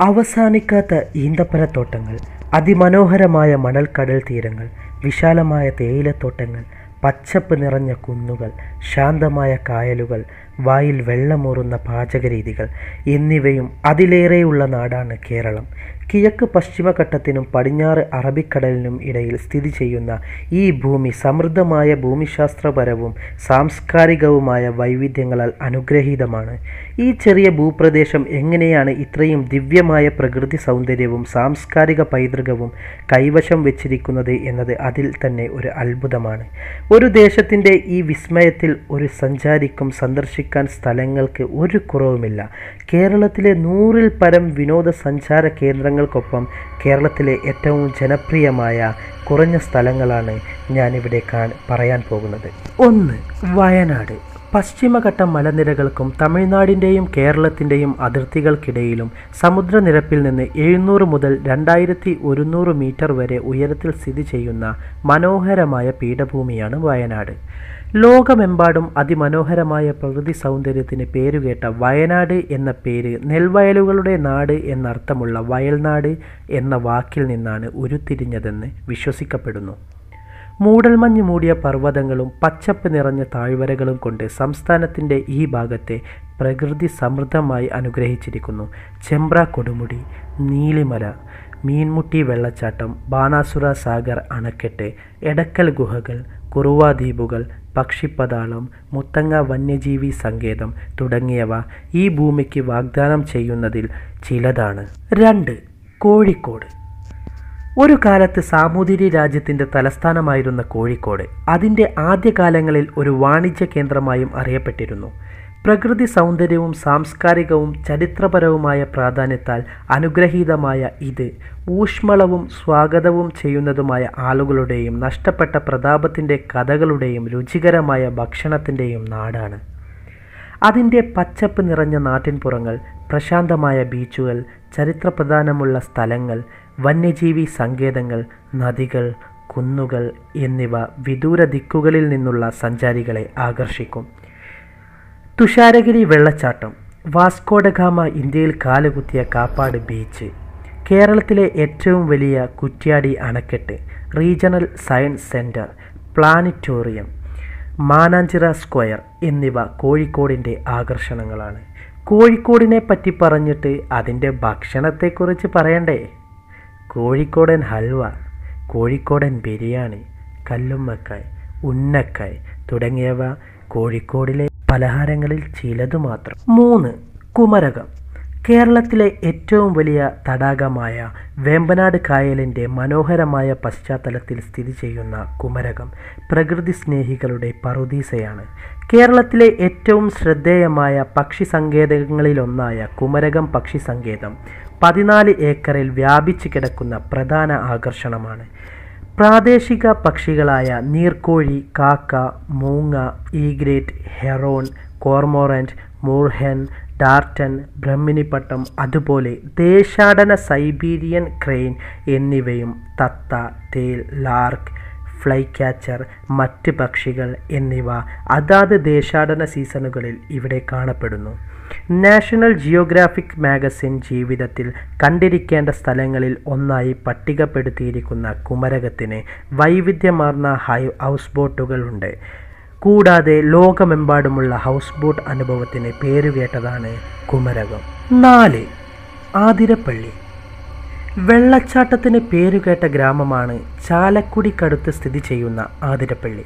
അവസാനിക്കാത്ത ഈന്തപ്പനത്തോട്ടങ്ങൾ അതിമനോഹരമായ മണൽക്കടൽ തീരങ്ങൾ വിശാലമായ തേയിലത്തോട്ടങ്ങൾ പച്ചപ്പ് നിറഞ്ഞ കുന്നുകൾ ശാന്തമായ കായലുകൾ വായിൽ വെള്ളമൂറുന്ന പാചകരീതികൾ എന്നിവയും അതിലേറെയുള്ള നാടാണ് കേരളം കിഴക്ക് പശ്ചിമഘട്ടത്തിനും പടിഞ്ഞാറ് അറബിക്കടലിനും ഇടയിൽ സ്ഥിതി ചെയ്യുന്ന ഈ ഭൂമി സമൃദ്ധമായ ഭൂമിശാസ്ത്രപരവും സാംസ്കാരികവുമായ വൈവിധ്യങ്ങളാൽ അനുഗ്രഹീതമാണ് ഈ ചെറിയ ഭൂപ്രദേശം എങ്ങനെയാണ് ഇത്രയും ദിവ്യമായ പ്രകൃതി സൗന്ദര്യവും സാംസ്കാരിക പൈതൃകവും കൈവശം വെച്ചിരിക്കുന്നത് എന്നത് അതിൽ തന്നെ ഒരു അത്ഭുതമാണ് ഒരു ദേശത്തിൻ്റെ ഈ വിസ്മയത്തിൽ ഒരു സഞ്ചാരിക്കും സന്ദർശിക്കാൻ സ്ഥലങ്ങൾക്ക് ഒരു കുറവുമില്ല കേരളത്തിലെ നൂറിൽ പരം വിനോദസഞ്ചാര കേന്ദ്രങ്ങൾക്കൊപ്പം കേരളത്തിലെ ഏറ്റവും ജനപ്രിയമായ കുറഞ്ഞ സ്ഥലങ്ങളാണ് ഞാനിവിടെ കാ പറയാൻ പോകുന്നത് ഒന്ന് വയനാട് പശ്ചിമഘട്ട മലനിരകൾക്കും തമിഴ്നാടിൻ്റെയും കേരളത്തിൻ്റെയും അതിർത്തികൾക്കിടയിലും സമുദ്രനിരപ്പിൽ നിന്ന് എഴുന്നൂറ് മുതൽ രണ്ടായിരത്തി ഒരുന്നൂറ് മീറ്റർ വരെ ഉയരത്തിൽ സ്ഥിതി ചെയ്യുന്ന മനോഹരമായ പീഠഭൂമിയാണ് വയനാട് ലോകമെമ്പാടും അതിമനോഹരമായ പ്രകൃതി സൗന്ദര്യത്തിന് പേരുകേട്ട വയനാട് എന്ന പേര് നെൽവയലുകളുടെ നാട് എന്നർത്ഥമുള്ള വയൽനാട് എന്ന വാക്കിൽ നിന്നാണ് ഉരുത്തിരിഞ്ഞതെന്ന് വിശ്വസിക്കപ്പെടുന്നു മൂടൽമഞ്ഞ് മൂടിയ പർവ്വതങ്ങളും പച്ചപ്പ് നിറഞ്ഞ താഴ്വരകളും കൊണ്ട് സംസ്ഥാനത്തിൻ്റെ ഈ ഭാഗത്തെ പ്രകൃതി സമൃദ്ധമായി അനുഗ്രഹിച്ചിരിക്കുന്നു ചെമ്പ്ര കൊടുമുടി നീലിമല മീൻമുട്ടി വെള്ളച്ചാട്ടം ബാണാസുര സാഗർ അണക്കെട്ട് എടക്കൽ ഗുഹകൾ കുറുവ ദ്വീപുകൾ പക്ഷിപ്പതാളം മുത്തങ്ങ വന്യജീവി സങ്കേതം തുടങ്ങിയവ ഈ ഭൂമിക്ക് വാഗ്ദാനം ചെയ്യുന്നതിൽ ചിലതാണ് രണ്ട് കോഴിക്കോട് ഒരു കാലത്ത് സാമൂതിരി രാജ്യത്തിൻ്റെ തലസ്ഥാനമായിരുന്ന കോഴിക്കോട് അതിൻ്റെ ആദ്യകാലങ്ങളിൽ ഒരു വാണിജ്യ കേന്ദ്രമായും അറിയപ്പെട്ടിരുന്നു പ്രകൃതി സൗന്ദര്യവും സാംസ്കാരികവും ചരിത്രപരവുമായ പ്രാധാന്യത്താൽ അനുഗ്രഹീതമായ ഇത് ഊഷ്മളവും സ്വാഗതവും ചെയ്യുന്നതുമായ ആളുകളുടെയും നഷ്ടപ്പെട്ട പ്രതാപത്തിൻ്റെ കഥകളുടെയും രുചികരമായ ഭക്ഷണത്തിൻ്റെയും നാടാണ് അതിൻ്റെ പച്ചപ്പ് നിറഞ്ഞ നാട്ടിൻപുറങ്ങൾ പ്രശാന്തമായ ബീച്ചുകൾ ചരിത്രപ്രധാനമുള്ള സ്ഥലങ്ങൾ വന്യജീവി സങ്കേതങ്ങൾ നദികൾ കുന്നുകൾ എന്നിവ വിദൂര ദിക്കുകളിൽ നിന്നുള്ള സഞ്ചാരികളെ ആകർഷിക്കും തുഷാരഗിരി വെള്ളച്ചാട്ടം വാസ്കോഡഗാമ ഇന്ത്യയിൽ കാലുകുത്തിയ കാപ്പാട് ബീച്ച് കേരളത്തിലെ ഏറ്റവും വലിയ കുറ്റ്യാടി അണക്കെട്ട് regional science centre planetarium Mananchira square എന്നിവ കോഴിക്കോടിൻ്റെ ആകർഷണങ്ങളാണ് കോഴിക്കോടിനെ പറ്റി പറഞ്ഞിട്ട് അതിൻ്റെ ഭക്ഷണത്തെക്കുറിച്ച് പറയണ്ടേ കോഴിക്കോടൻ ഹൽവ കോഴിക്കോടൻ ബിരിയാണി കല്ലുമ്മക്കായ് ഉന്നക്കായ് തുടങ്ങിയവ കോഴിക്കോടിലെ പലഹാരങ്ങളിൽ ചിലതു മാത്രം മൂന്ന് കുമരകം കേരളത്തിലെ ഏറ്റവും വലിയ തടാകമായ വേമ്പനാട് കായലിൻ്റെ മനോഹരമായ പശ്ചാത്തലത്തിൽ സ്ഥിതി ചെയ്യുന്ന കുമരകം പ്രകൃതി സ്നേഹികളുടെ പറുദീസയാണ് കേരളത്തിലെ ഏറ്റവും ശ്രദ്ധേയമായ പക്ഷി സങ്കേതങ്ങളിലൊന്നായ കുമരകം പക്ഷി സങ്കേതം പതിനാല് ഏക്കറിൽ വ്യാപിച്ചു കിടക്കുന്ന പ്രധാന ആകർഷണമാണ് പ്രാദേശിക പക്ഷികളായ നീർക്കോഴി കാക്ക മൂങ്ങ ഈഗ്രേറ്റ് ഹെറോൺ കോർമോറൻറ്റ് മൂർഹെൻ ഡാർട്ടൻ ബ്രഹ്മിനിപ്പട്ടം അതുപോലെ ദേശാടന സൈബീരിയൻ ക്രെയിൻ എന്നിവയും തത്ത തേൽ ലാർക്ക് ഫ്ലൈ ക്യാച്ചർ മറ്റ് പക്ഷികൾ എന്നിവ അതാത് ദേശാടന സീസണുകളിൽ ഇവിടെ കാണപ്പെടുന്നു നാഷണൽ ജിയോഗ്രാഫിക് മാഗസിൻ ജീവിതത്തിൽ കണ്ടിരിക്കേണ്ട സ്ഥലങ്ങളിൽ ഒന്നായി പട്ടികപ്പെടുത്തിയിരിക്കുന്ന കുമരകത്തിന് വൈവിധ്യമാർന്ന ഹൈ ഹൗസ് ബോട്ടുകളുണ്ട് കൂടാതെ ലോകമെമ്പാടുമുള്ള ഹൗസ് ബോട്ട് അനുഭവത്തിന് പേരുകേട്ടതാണ് കുമരകം നാല് ആതിരപ്പള്ളി വെള്ളച്ചാട്ടത്തിന് പേരുകേട്ട ഗ്രാമമാണ് ചാലക്കുടിക്കടുത്ത് സ്ഥിതി ചെയ്യുന്ന ആതിരപ്പള്ളി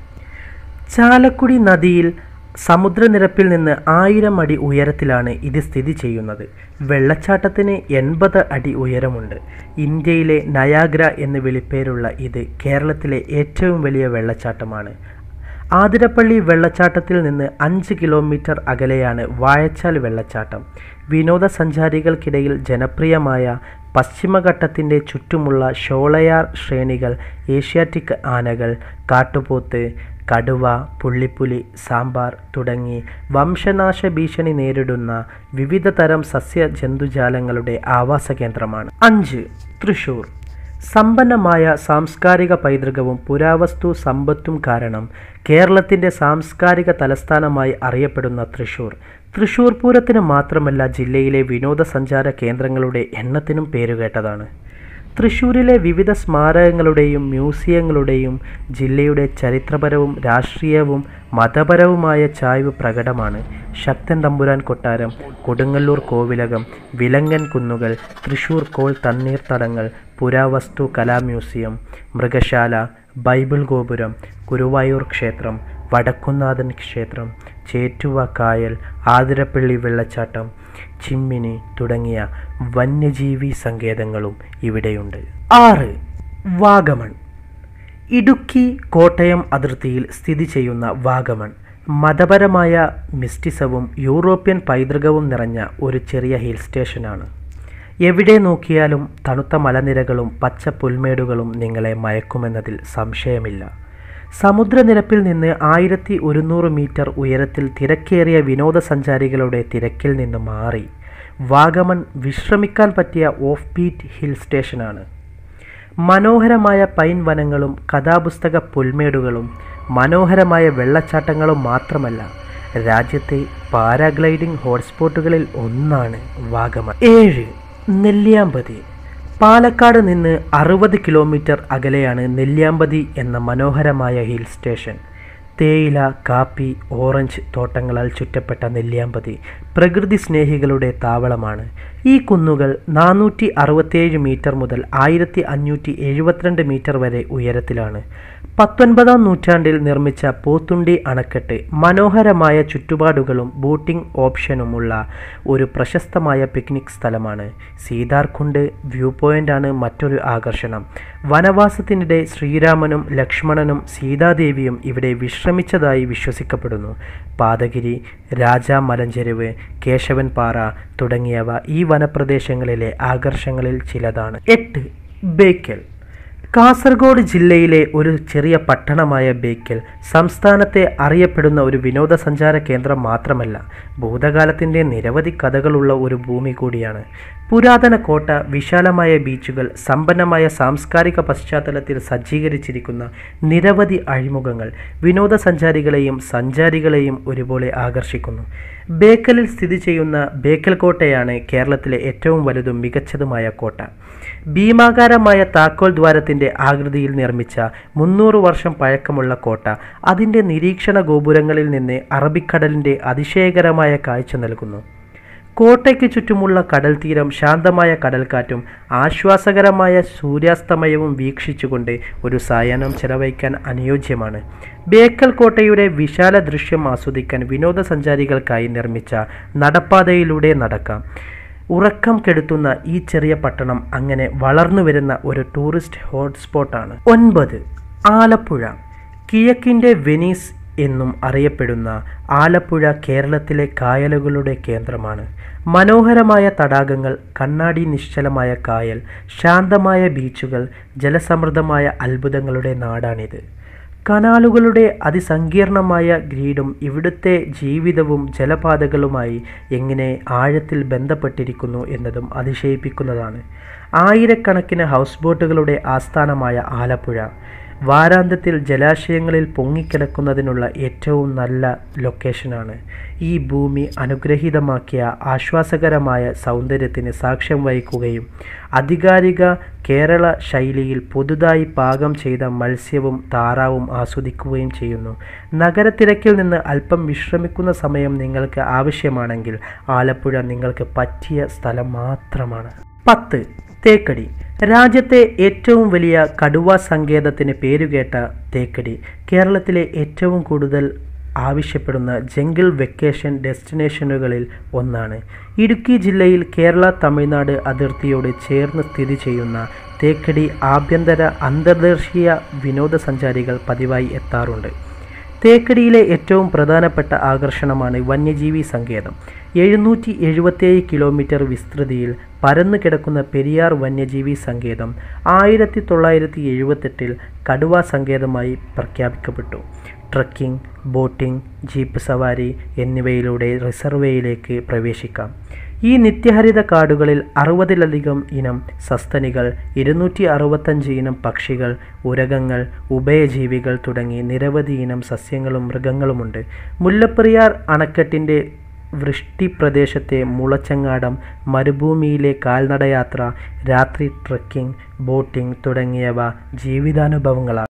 ചാലക്കുടി നദിയിൽ സമുദ്രനിരപ്പിൽ നിന്ന് ആയിരം അടി ഉയരത്തിലാണ് ഇത് സ്ഥിതി ചെയ്യുന്നത് വെള്ളച്ചാട്ടത്തിന് എൺപത് അടി ഉയരമുണ്ട് ഇന്ത്യയിലെ നയാഗ്ര എന്ന് വിളിപ്പേരുള്ള ഇത് കേരളത്തിലെ ഏറ്റവും വലിയ വെള്ളച്ചാട്ടമാണ് ആതിരപ്പള്ളി വെള്ളച്ചാട്ടത്തിൽ നിന്ന് അഞ്ച് കിലോമീറ്റർ അകലെയാണ് വാഴച്ചാൽ വെള്ളച്ചാട്ടം വിനോദസഞ്ചാരികൾക്കിടയിൽ ജനപ്രിയമായ പശ്ചിമഘട്ടത്തിൻ്റെ ചുറ്റുമുള്ള ഷോളയാർ ശ്രേണികൾ ഏഷ്യാറ്റിക് ആനകൾ കാട്ടുപോത്ത് കടുവ പുള്ളിപ്പുലി സാമ്പാർ തുടങ്ങി വംശനാശ ഭീഷണി നേരിടുന്ന വിവിധ തരം സസ്യ ജന്തുജാലങ്ങളുടെ ആവാസ കേന്ദ്രമാണ് അഞ്ച് തൃശൂർ സമ്പന്നമായ സാംസ്കാരിക പൈതൃകവും പുരാവസ്തു സമ്പത്തും കാരണം കേരളത്തിൻ്റെ സാംസ്കാരിക തലസ്ഥാനമായി അറിയപ്പെടുന്ന തൃശൂർ തൃശൂർ പൂരത്തിന് മാത്രമല്ല ജില്ലയിലെ വിനോദസഞ്ചാര കേന്ദ്രങ്ങളുടെ എണ്ണത്തിനും പേരുകേട്ടതാണ് തൃശൂരിലെ വിവിധ സ്മാരകങ്ങളുടെയും മ്യൂസിയങ്ങളുടെയും ജില്ലയുടെ ചരിത്രപരവും രാഷ്ട്രീയവും മതപരവുമായ ചായ്വ് പ്രകടമാണ് ശക്തൻ തമ്പുരാൻ കൊട്ടാരം കൊടുങ്ങല്ലൂർ കോവിലകം വിലങ്ങൻ കുന്നുകൾ തൃശൂർ കോൾ തണ്ണീർത്തടങ്ങൾ പുരാവസ്തു കലാ മ്യൂസിയം മൃഗശാല ബൈബിൾ ഗോപുരം ഗുരുവായൂർ ക്ഷേത്രം വടക്കുന്നാഥൻ ക്ഷേത്രം ചേറ്റുവ കായൽ ആതിരപ്പള്ളി വെള്ളച്ചാട്ടം ചിമ്മിനി തുടങ്ങിയ വന്യജീവി സങ്കേതങ്ങളും ഇവിടെയുണ്ട് ആറ് വാഗമൺ ഇടുക്കി കോട്ടയം അതിർത്തിയിൽ സ്ഥിതി ചെയ്യുന്ന വാഗമൺ മതപരമായ മിസ്റ്റിസവും യൂറോപ്യൻ പൈതൃകവും നിറഞ്ഞ ഒരു ചെറിയ ഹിൽ സ്റ്റേഷനാണ് എവിടെ നോക്കിയാലും തണുത്ത മലനിരകളും പച്ച പുൽമേടുകളും നിങ്ങളെ മയക്കുമെന്നതിൽ സംശയമില്ല സമുദ്രനിരപ്പിൽ നിന്ന് ആയിരത്തി ഒരുന്നൂറ് മീറ്റർ ഉയരത്തിൽ തിരക്കേറിയ വിനോദസഞ്ചാരികളുടെ തിരക്കിൽ നിന്ന് മാറി വാഗമൺ വിശ്രമിക്കാൻ പറ്റിയ ഓഫ് ബീറ്റ് ഹിൽ സ്റ്റേഷനാണ് മനോഹരമായ പൈൻ വനങ്ങളും കഥാപുസ്തക പുൽമേടുകളും മനോഹരമായ വെള്ളച്ചാട്ടങ്ങളും മാത്രമല്ല രാജ്യത്തെ പാരാഗ്ലൈഡിംഗ് ഹോട്ട്സ്പോട്ടുകളിൽ ഒന്നാണ് വാഗമൺ ഏഴ് നെല്ലിയാമ്പതി പാലക്കാട് നിന്ന് അറുപത് കിലോമീറ്റർ അകലെയാണ് നെല്ലിയാമ്പതി എന്ന മനോഹരമായ ഹിൽ സ്റ്റേഷൻ തേയില കാപ്പി ഓറഞ്ച് തോട്ടങ്ങളാൽ ചുറ്റപ്പെട്ട നെല്ലിയാമ്പതി പ്രകൃതി സ്നേഹികളുടെ താവളമാണ് ഈ കുന്നുകൾ നാനൂറ്റി അറുപത്തിയേഴ് മീറ്റർ മുതൽ ആയിരത്തി അഞ്ഞൂറ്റി എഴുപത്തിരണ്ട് മീറ്റർ വരെ ഉയരത്തിലാണ് പത്തൊൻപതാം നൂറ്റാണ്ടിൽ നിർമ്മിച്ച പോത്തുണ്ടി അണക്കെട്ട് മനോഹരമായ ചുറ്റുപാടുകളും ബോട്ടിംഗ് ഓപ്ഷനുമുള്ള ഒരു പ്രശസ്തമായ പിക്നിക് സ്ഥലമാണ് സീതാർകുണ്ട് വ്യൂ പോയിൻ്റാണ് മറ്റൊരു ആകർഷണം വനവാസത്തിനിടെ ശ്രീരാമനും ലക്ഷ്മണനും സീതാദേവിയും ഇവിടെ വിശ്രമിച്ചതായി വിശ്വസിക്കപ്പെടുന്നു പാതഗിരി രാജാ മലഞ്ചെരുവ് കേശവൻ പാറ തുടങ്ങിയവ ഈ വനപ്രദേശങ്ങളിലെ ആകർഷങ്ങളിൽ ചിലതാണ് എട്ട് ബേക്കൽ കാസർഗോഡ് ജില്ലയിലെ ഒരു ചെറിയ പട്ടണമായ ബേക്കൽ സംസ്ഥാനത്തെ അറിയപ്പെടുന്ന ഒരു വിനോദസഞ്ചാര കേന്ദ്രം മാത്രമല്ല ഭൂതകാലത്തിൻ്റെ നിരവധി കഥകളുള്ള ഒരു ഭൂമി കൂടിയാണ് പുരാതന കോട്ട വിശാലമായ ബീച്ചുകൾ സമ്പന്നമായ സാംസ്കാരിക പശ്ചാത്തലത്തിൽ സജ്ജീകരിച്ചിരിക്കുന്ന നിരവധി അഴിമുഖങ്ങൾ വിനോദസഞ്ചാരികളെയും സഞ്ചാരികളെയും ഒരുപോലെ ആകർഷിക്കുന്നു ബേക്കലിൽ സ്ഥിതി ചെയ്യുന്ന ബേക്കൽ കോട്ടയാണ് കേരളത്തിലെ ഏറ്റവും വലുതും മികച്ചതുമായ കോട്ട ഭീമാകാരമായ താക്കോൽ ദ്വാരത്തിൻ്റെ ആകൃതിയിൽ നിർമ്മിച്ച മുന്നൂറ് വർഷം പഴക്കമുള്ള കോട്ട അതിൻ്റെ നിരീക്ഷണ ഗോപുരങ്ങളിൽ നിന്ന് അറബിക്കടലിൻ്റെ അതിശയകരമായ കാഴ്ച നൽകുന്നു കോട്ടയ്ക്ക് ചുറ്റുമുള്ള കടൽ തീരം ശാന്തമായ കടൽക്കാറ്റും ആശ്വാസകരമായ സൂര്യാസ്തമയവും വീക്ഷിച്ചുകൊണ്ട് ഒരു സായാഹ്നം ചെലവഴിക്കാൻ അനുയോജ്യമാണ് ബേക്കൽ കോട്ടയുടെ വിശാല ദൃശ്യം ആസ്വദിക്കാൻ വിനോദസഞ്ചാരികൾക്കായി നിർമ്മിച്ച നടപ്പാതയിലൂടെ നടക്കാം ഉറക്കം കെടുത്തുന്ന ഈ ചെറിയ പട്ടണം അങ്ങനെ വളർന്നു വരുന്ന ഒരു ടൂറിസ്റ്റ് ഹോട്ട്സ്പോട്ടാണ് ഒൻപത് ആലപ്പുഴ കിഴക്കിൻ്റെ വെനീസ് എന്നും അറിയപ്പെടുന്ന ആലപ്പുഴ കേരളത്തിലെ കായലുകളുടെ കേന്ദ്രമാണ് മനോഹരമായ തടാകങ്ങൾ കണ്ണാടി നിശ്ചലമായ കായൽ ശാന്തമായ ബീച്ചുകൾ ജലസമൃദ്ധമായ അത്ഭുതങ്ങളുടെ നാടാണിത് കനാലുകളുടെ അതിസങ്കീർണമായ ഗ്രീഡും ഇവിടുത്തെ ജീവിതവും ജലപാതകളുമായി എങ്ങനെ ആഴത്തിൽ ബന്ധപ്പെട്ടിരിക്കുന്നു എന്നതും അതിശയിപ്പിക്കുന്നതാണ് ആയിരക്കണക്കിന് ഹൗസ് ബോട്ടുകളുടെ ആസ്ഥാനമായ ആലപ്പുഴ വാരാന്ത്യത്തിൽ ജലാശയങ്ങളിൽ പൊങ്ങിക്കിടക്കുന്നതിനുള്ള ഏറ്റവും നല്ല ലൊക്കേഷനാണ് ഈ ഭൂമി അനുഗ്രഹീതമാക്കിയ ആശ്വാസകരമായ സൗന്ദര്യത്തിന് സാക്ഷ്യം വഹിക്കുകയും അധികാരിക കേരള ശൈലിയിൽ പുതുതായി പാകം ചെയ്ത മത്സ്യവും താറാവും ആസ്വദിക്കുകയും ചെയ്യുന്നു നഗരത്തിരക്കിൽ നിന്ന് അല്പം വിശ്രമിക്കുന്ന സമയം നിങ്ങൾക്ക് ആവശ്യമാണെങ്കിൽ ആലപ്പുഴ നിങ്ങൾക്ക് പറ്റിയ സ്ഥലം മാത്രമാണ് പത്ത് തേക്കടി രാജ്യത്തെ ഏറ്റവും വലിയ കടുവ സങ്കേതത്തിന് പേരുകേട്ട തേക്കടി കേരളത്തിലെ ഏറ്റവും കൂടുതൽ ആവശ്യപ്പെടുന്ന ജംഗിൾ വെക്കേഷൻ ഡെസ്റ്റിനേഷനുകളിൽ ഒന്നാണ് ഇടുക്കി ജില്ലയിൽ കേരള തമിഴ്നാട് അതിർത്തിയോട് ചേർന്ന് സ്ഥിതി ചെയ്യുന്ന തേക്കടി ആഭ്യന്തര അന്തർദേശീയ വിനോദസഞ്ചാരികൾ പതിവായി എത്താറുണ്ട് തേക്കടിയിലെ ഏറ്റവും പ്രധാനപ്പെട്ട ആകർഷണമാണ് വന്യജീവി സങ്കേതം എഴുന്നൂറ്റി എഴുപത്തേഴ് കിലോമീറ്റർ വിസ്തൃതിയിൽ പരന്നു കിടക്കുന്ന പെരിയാർ വന്യജീവി സങ്കേതം ആയിരത്തി തൊള്ളായിരത്തി എഴുപത്തെട്ടിൽ കടുവ സങ്കേതമായി പ്രഖ്യാപിക്കപ്പെട്ടു ട്രക്കിംഗ് ബോട്ടിംഗ് ജീപ്പ് സവാരി എന്നിവയിലൂടെ റിസർവേയിലേക്ക് പ്രവേശിക്കാം ഈ നിത്യഹരിത കാടുകളിൽ അറുപതിലധികം ഇനം സസ്തനികൾ ഇരുന്നൂറ്റി അറുപത്തഞ്ച് ഇനം പക്ഷികൾ ഉരകങ്ങൾ ഉഭയജീവികൾ തുടങ്ങി നിരവധി ഇനം സസ്യങ്ങളും മൃഗങ്ങളുമുണ്ട് മുല്ലപ്പെരിയാർ അണക്കെട്ടിൻ്റെ വൃഷ്ടി പ്രദേശത്തെ മുളച്ചങ്ങാടം മരുഭൂമിയിലെ കാൽനടയാത്ര രാത്രി ട്രെക്കിംഗ് ബോട്ടിംഗ് തുടങ്ങിയവ ജീവിതാനുഭവങ്ങളാണ്